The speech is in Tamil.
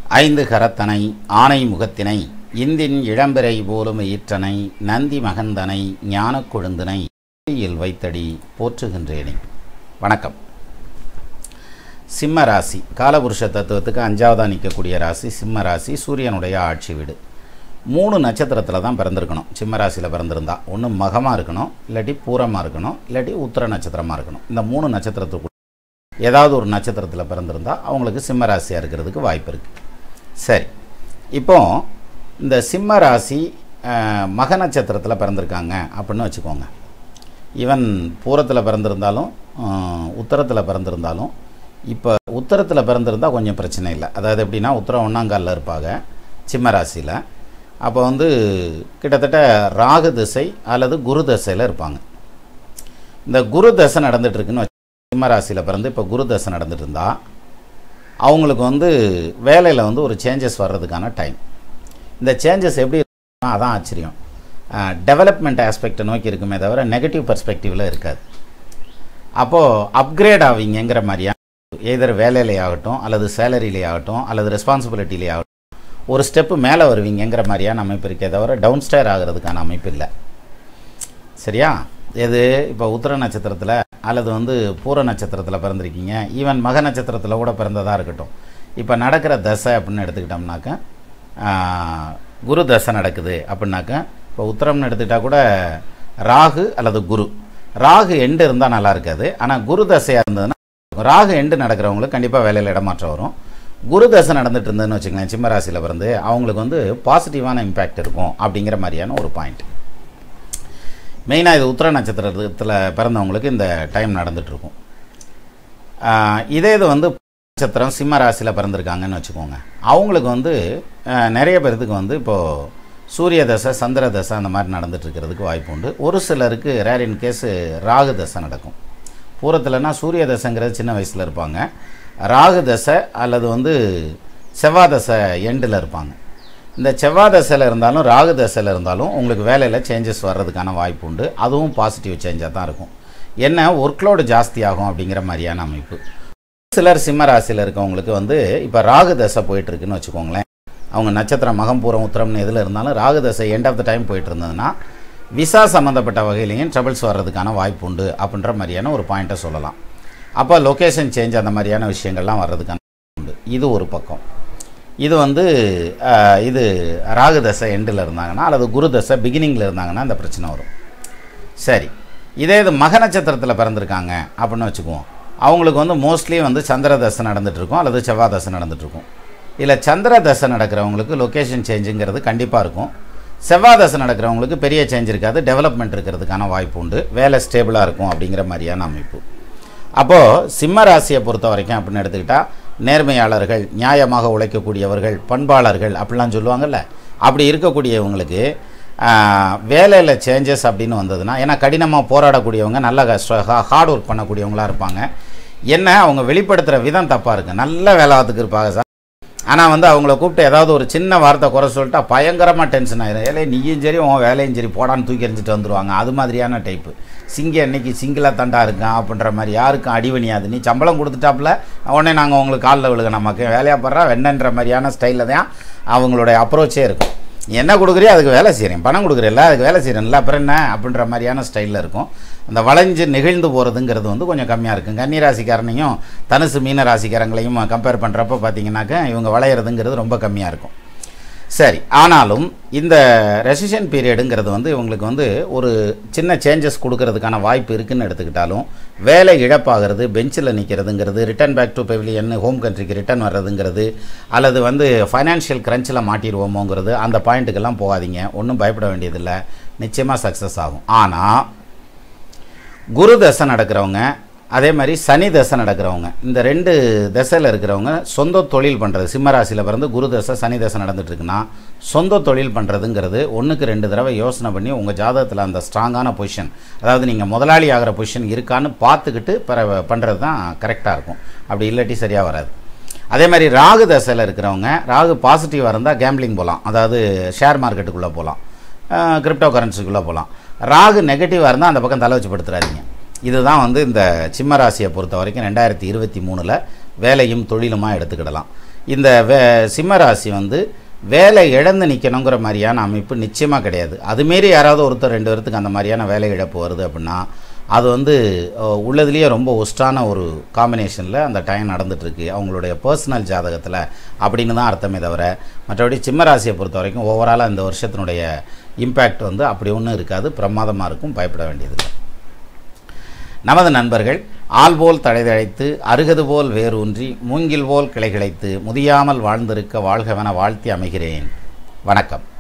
ஐந்து கரத்தனை ஆனை முகத்தினை இந்தின் இளம்பிறை போலும் ஈற்றனை நந்தி மகந்தனை ஞானக் கொழுந்தினை கையில் வைத்தடி போற்றுகின்றேனே வணக்கம் சிம்ம ராசி காலபுருஷ தத்துவத்துக்கு அஞ்சாவதா நிற்கக்கூடிய ராசி சிம்ம ராசி சூரியனுடைய ஆட்சி வீடு மூணு நட்சத்திரத்தில் தான் பிறந்திருக்கணும் சிம்ம ராசியில் பிறந்திருந்தா ஒன்று மகமாக இருக்கணும் இல்லாட்டி பூரமாக இருக்கணும் இல்லாட்டி உத்தர நட்சத்திரமாக இருக்கணும் இந்த மூணு நட்சத்திரத்துக்கு ஏதாவது ஒரு நட்சத்திரத்தில் பிறந்திருந்தா அவங்களுக்கு சிம்ம ராசியாக இருக்கிறதுக்கு வாய்ப்பு இருக்குது சரி இப்போ இந்த சிம்ம ராசி அஹ், மக நட்சத்திரத்தில் பிறந்திருக்காங்க அப்படின்னு வச்சுக்கோங்க ஈவன் பூரத்தில் பிறந்திருந்தாலும் அஹ், உத்தரத்தில் பிறந்திருந்தாலும் இப்போ உத்தரத்தில் பிறந்திருந்தால் கொஞ்சம் பிரச்சனை இல்லை அதாவது எப்படின்னா உத்தரம் ஒன்றாங்காலில் இருப்பாங்க சிம்ம ராசியில் அப்போ வந்து கிட்டத்தட்ட ராகு திசை அல்லது குரு திசையில் இருப்பாங்க இந்த குரு தசை நடந்துட்டு இருக்குன்னு வச்சு சிம்ம ராசியில் பிறந்து இப்போ குரு தசை நடந்துட்டு இருந்தா அவங்களுக்கு வந்து வேலையில் வந்து ஒரு சேஞ்சஸ் வர்றதுக்கான டைம் இந்த சேஞ்சஸ் எப்படி இருக்குன்னா அதான் ஆச்சரியம் டெவலப்மெண்ட் ஆஸ்பெக்டை நோக்கி இருக்குமே தவிர நெகட்டிவ் பர்ஸ்பெக்டிவில் இருக்காது அப்போது அப்கிரேட் ஆவீங்கங்கிற மாதிரியா எதர் வேலையிலே ஆகட்டும் அல்லது சேலரியிலே ஆகட்டும் அல்லது ரெஸ்பான்சிபிலிட்டிலே ஆகட்டும் ஒரு ஸ்டெப்பு மேலே வருவீங்கங்கிற மாதிரியான அமைப்பு இருக்கே தவிர டவுன் ஸ்டேர் ஆகிறதுக்கான அமைப்பு இல்லை சரியா எது இப்போ உத்திர நட்சத்திரத்தில் அல்லது வந்து பூர நட்சத்திரத்தில் பிறந்திருக்கீங்க ஈவன் மக நட்சத்திரத்தில் கூட பிறந்ததாக இருக்கட்டும் இப்போ நடக்கிற தசை அப்படின்னு எடுத்துக்கிட்டோம்னாக்க ஆஹ், குரு தசை நடக்குது அப்படின்னாக்க இப்போ உத்திரம்னு எடுத்துக்கிட்டால் கூட ராகு அல்லது குரு ராகு எண்டு இருந்தால் நல்லா இருக்காது ஆனால் குரு தசையாக இருந்ததுன்னா ராகு எண்டு நடக்கிறவங்களுக்கு கண்டிப்பாக வேலையில் இடமாற்றம் வரும் குரு தசை நடந்துட்டு இருந்ததுன்னு வச்சுக்கோங்களேன் சிம்ம ராசியில் பிறந்து அவங்களுக்கு வந்து பாசிட்டிவான இம்பேக்ட் இருக்கும் அப்படிங்கிற மாதிரியான ஒரு பாயிண்ட் மெயினாக இது உத்திர நட்சத்திரத்தில் பிறந்தவங்களுக்கு இந்த டைம் நடந்துகிட்ருக்கும் இதே இது வந்து நட்சத்திரம் சிம்ம ராசியில் பிறந்திருக்காங்கன்னு வச்சுக்கோங்க அவங்களுக்கு வந்து ஆஹ், நிறைய பேர்த்துக்கு வந்து இப்போது சூரிய தசை சந்திர தசை அந்த மாதிரி நடந்துட்டு இருக்கிறதுக்கு வாய்ப்பு உண்டு ஒரு சிலருக்கு ரேர் இன் கேஸு ராகு தசை நடக்கும் பூரத்தில்னா சூரிய தசைங்கிறது சின்ன வயசில் இருப்பாங்க ராகு தசை அல்லது வந்து செவ்வாய் தசை எண்டில் இருப்பாங்க இந்த செவ்வாய் தசையில் இருந்தாலும் ராகு தசையில் இருந்தாலும் உங்களுக்கு வேலையில் சேஞ்சஸ் வர்றதுக்கான வாய்ப்பு உண்டு அதுவும் பாசிட்டிவ் சேஞ்சாக தான் இருக்கும் என்ன ஒர்க்லோடு ஜாஸ்தியாகும் அப்படிங்கிற மாதிரியான அமைப்பு சிலர் சிம்ம ராசியில் இருக்கவங்களுக்கு வந்து இப்போ ராகு தசை போயிட்டு இருக்குன்னு வச்சுக்கோங்களேன் அவங்க நட்சத்திரம் மகம் பூரம் உத்திரம்னு எதில் இருந்தாலும் ராகு தசை எண்ட் ஆஃப் த டைம் போயிட்டு இருந்ததுன்னா விசா சம்மந்தப்பட்ட வகையிலையும் ட்ரபிள்ஸ் வர்றதுக்கான வாய்ப்பு உண்டு அப்படின்ற மாதிரியான ஒரு பாயிண்ட்டை சொல்லலாம் அப்போ லொக்கேஷன் சேஞ்ச் அந்த மாதிரியான விஷயங்கள்லாம் வர்றதுக்கான வாய்ப்பு உண்டு இது ஒரு பக்கம் இது வந்து அஹ், இது ராகு தசை எண்டில் இருந்தாங்கன்னா அல்லது குரு தசை பிகினிங்கில் இருந்தாங்கன்னா இந்த பிரச்சனை வரும் சரி இதே இது மக நட்சத்திரத்தில் பிறந்திருக்காங்க அப்படின்னு வச்சுக்குவோம் அவங்களுக்கு வந்து மோஸ்ட்லி வந்து சந்திர தசை நடந்துட்டு இருக்கும் அல்லது செவ்வாய் தசை நடந்துட்டு இருக்கும் இதில் சந்திர தசை நடக்கிறவங்களுக்கு லொக்கேஷன் சேஞ்சுங்கிறது கண்டிப்பாக இருக்கும் செவ்வாய் தசை நடக்கிறவங்களுக்கு பெரிய சேஞ்ச் இருக்காது டெவலப்மெண்ட் இருக்கிறதுக்கான வாய்ப்பு உண்டு வேலை ஸ்டேபிளாக இருக்கும் அப்படிங்கிற மாதிரியான அமைப்பு அப்போது சிம்ம ராசியை பொறுத்த வரைக்கும் அப்படின்னு எடுத்துக்கிட்டால் நேர்மையாளர்கள் நியாயமாக உழைக்கக்கூடியவர்கள் பண்பாளர்கள் அப்படிலாம் சொல்லுவாங்கல்ல அப்படி இருக்கக்கூடியவங்களுக்கு வேலையில் சேஞ்சஸ் அப்படின்னு வந்ததுன்னா ஏன்னா கடினமாக போராடக்கூடியவங்க நல்ல ஹார்ட் ஒர்க் பண்ணக்கூடியவங்களா இருப்பாங்க என்ன அவங்க வெளிப்படுத்துகிற விதம் தப்பாக இருக்குது நல்ல வேலாத்துக்கு இருப்பாங்க சார் ஆனால் வந்து அவங்கள கூப்பிட்டு ஏதாவது ஒரு சின்ன வார்த்தை குறை சொல்லிட்டா பயங்கரமாக டென்ஷன் ஆயிரும் ஏலே நீயும் சரி உன் வேலையும் சரி போடான்னு தூக்கி எறிஞ்சிட்டு வந்துருவாங்க அது மாதிரியான டைப்பு சிங்க இன்னைக்கு சிங்கிளாக தண்டா இருக்கான் அப்படின்ற மாதிரி யாருக்கும் அடிவணியாது நீ சம்பளம் கொடுத்துட்டாப்புல உடனே நாங்கள் உங்களுக்கு காலில் விழுக நமக்கு வேலையாக படுறா வெண்ணன்ற மாதிரியான ஸ்டைலில் தான் அவங்களுடைய அப்ரோச்சே இருக்கும் நீ என்ன கொடுக்குறியோ அதுக்கு வேலை செய்கிறேன் பணம் கொடுக்குறீல்ல அதுக்கு வேலை செய்கிறேன்ல அப்புறம் என்ன அப்படின்ற மாதிரியான ஸ்டைலில் இருக்கும் அந்த வளைஞ்சு நெகிழ்ந்து போகிறதுங்கிறது வந்து கொஞ்சம் கம்மியாக இருக்கும் கன்னி ராசிக்காரனையும் தனுசு மீன ராசிக்காரங்களையும் கம்பேர் பண்ணுறப்ப பார்த்தீங்கன்னாக்க இவங்க வளையிறதுங்கிறது ரொம்ப கம்மியாக இருக்கும் சரி ஆனாலும் இந்த ரெசிஷன் பீரியடுங்கிறது வந்து இவங்களுக்கு வந்து ஒரு சின்ன சேஞ்சஸ் கொடுக்கறதுக்கான வாய்ப்பு இருக்குன்னு எடுத்துக்கிட்டாலும் வேலை இழப்பாகிறது பெஞ்சில் நிற்கிறதுங்கிறது return back to pavilion home கண்ட்ரிக்கு ரிட்டர்ன் வர்றதுங்கிறது அல்லது வந்து ஃபைனான்ஷியல் கிரன்ச்சில் மாட்டிடுவோமோங்கிறது அந்த பாயிண்ட்டுக்கெல்லாம் போகாதீங்க ஒன்றும் பயப்பட வேண்டியதில்லை நிச்சயமாக சக்ஸஸ் ஆகும் ஆனால் குரு தசை நடக்கிறவங்க அதே மாதிரி சனி தசை நடக்கிறவங்க இந்த ரெண்டு தசையில் இருக்கிறவங்க சொந்த தொழில் பண்ணுறது சிம்மராசியில் பிறந்து குரு தசை சனி தசை நடந்துட்டு இருக்குன்னா சொந்த தொழில் பண்ணுறதுங்கிறது ஒன்றுக்கு ரெண்டு தடவை யோசனை பண்ணி உங்கள் ஜாதகத்தில் அந்த ஸ்ட்ராங்கான பொசிஷன் அதாவது நீங்கள் முதலாளி ஆகிற பொசிஷன் இருக்கான்னு பார்த்துக்கிட்டு பிற பண்ணுறது தான் கரெக்டாக இருக்கும் அப்படி இல்லாட்டி சரியாக வராது அதே மாதிரி ராகு தசையில் இருக்கிறவங்க ராகு பாசிட்டிவாக இருந்தால் கேம்பிளிங் போகலாம் அதாவது ஷேர் மார்க்கெட்டுக்குள்ளே போகலாம் கிரிப்டோ கரன்சிக்குள்ளே போகலாம் ராகு நெகட்டிவாக இருந்தால் அந்த பக்கம் தலை வச்சு படுத்துறாதீங்க இதுதான் வந்து இந்த சிம்ம ராசியை பொறுத்த வரைக்கும் ரெண்டாயிரத்தி இருபத்தி மூணில் வேலையும் தொழிலுமா எடுத்துக்கிடலாம் இந்த வே சிம்ம ராசி வந்து வேலை இழந்து நிற்கணுங்கிற மாதிரியான அமைப்பு நிச்சயமாக கிடையாது அதுமாரி யாராவது ஒருத்தர் ரெண்டு பேர்த்துக்கு அந்த மாதிரியான வேலை இழப்பு வருது அப்படின்னா அது வந்து அஹ், உள்ளதுலேயே ரொம்ப ஒஸ்டான ஒரு காம்பினேஷனில் அந்த டைம் நடந்துகிட்ருக்கு அவங்களுடைய பர்சனல் ஜாதகத்தில் அப்படின்னு தான் அர்த்தமே தவிர மற்றபடி சிம்மராசியை பொறுத்த வரைக்கும் ஓவராலாக இந்த வருஷத்தினுடைய இம்பேக்ட் வந்து அப்படி ஒன்றும் இருக்காது பிரமாதமாக இருக்கும் பயப்பட வேண்டியதில்லை நமது நண்பர்கள் ஆள் போல் தழைதழைத்து அருகது போல் வேரூன்றி மூங்கில் போல் கிளைகிழைத்து முதியாமல் வாழ்ந்திருக்க வாழ்கவென வாழ்த்தி அமைகிறேன் வணக்கம்